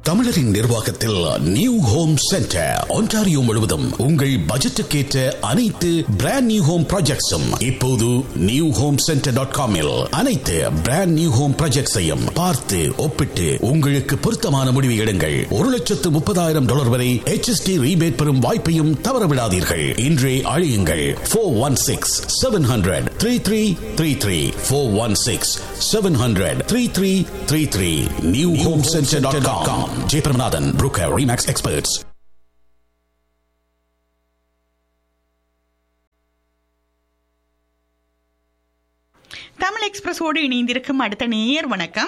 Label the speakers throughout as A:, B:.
A: தமிழரின் நிர்வாகத்தில் new home centre Ontario முழுவதும் உங்கள் பட்ஜெட்டுக்கேற்ற அனைத்து பிராண்ட் நியூ ஹோம் ப்ராஜெக்ட்ஸும் இப்போது நியூ ஹோம் சென்டர் டாட் காமில் அனைத்து பிராண்ட் நியூ ஹோம் ப்ராஜெக்ட்ஸையும் பார்த்து ஒப்பிட்டு உங்களுக்கு பொருத்தமான முடிவு எடுங்கள் ஒரு லட்சத்து முப்பதாயிரம் டாலர் வரை HST ரீபேட் பெறும் வாய்ப்பையும் தவறவிடாதீர்கள் இன்றே அழியுங்கள் four one six seven hundred three three three three four one six seven hundred three three three three new home centre dot com Jayabramanathan broker Remax experts
B: Tamil எக்ஸ்பிரஸோடு இணைந்திருக்கும் அடுத்த நேயர் வணக்கம்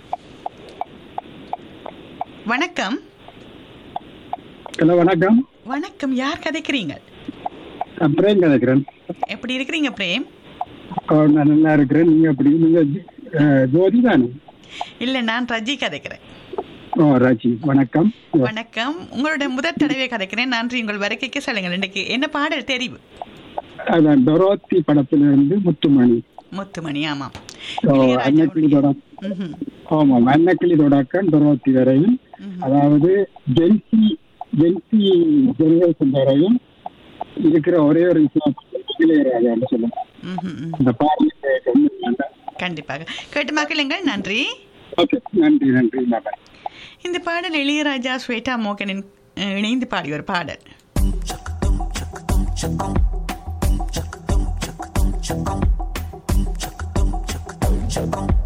B: வணக்கம்
C: ஹலோ வணக்கம்
B: வணக்கம் யார் கதைக்கிறீங்க
C: நான் பிரேம் கதைக்கிறேன்
B: எப்படி இருக்கிறீங்க பிரேம்
C: ஓ, நான் நல்லா இருக்கிறேன் நீங்க எப்படி நீங்க அஹ், ஜோதி தானே
B: இல்ல நான் ரஜி கதைக்கிறேன்
C: ஓ ராஜி வணக்கம்
B: வணக்கம் உங்களோட முதல் தடவை கதைக்கிறேன் நன்றி உங்கள் வருகைக்கு சொல்லுங்கள் இன்றைக்கு என்ன பாடல் தெரிவு
C: அதான் டொரோத்தி படத்திலிருந்து முத்துமணி
B: முத்துமணி ஆமாம்
C: ஓ, அன்னக்கிளி
B: இளையராஜாவுடைய-
C: தொடக்கம்
B: ம்ஹும்.
C: ஆமாம் அன்னக்கிளி தொடக்கம் டொரோத்தி வரையும் அதாவது ஜென்சி ஜென்சி ஜெனரேஷன் வரையும் இருக்கிற ஒரே ஒரு விஷயம் இளையராஜான்னு சொல்லுங்க
B: ம்ஹும், ம்.
C: இந்த பாடலை கேட்க வேண்டாம்
B: கண்டிப்பாக கேட்டு மக்களுங்கள் நன்றி
C: ஓகே நன்றி நன்றி பாய்
B: இந்த பாடல் இளையராஜா ஸ்வேதா மோகனின் அஹ், இணைந்து பாடிய ஒரு பாடல்
D: Chakam,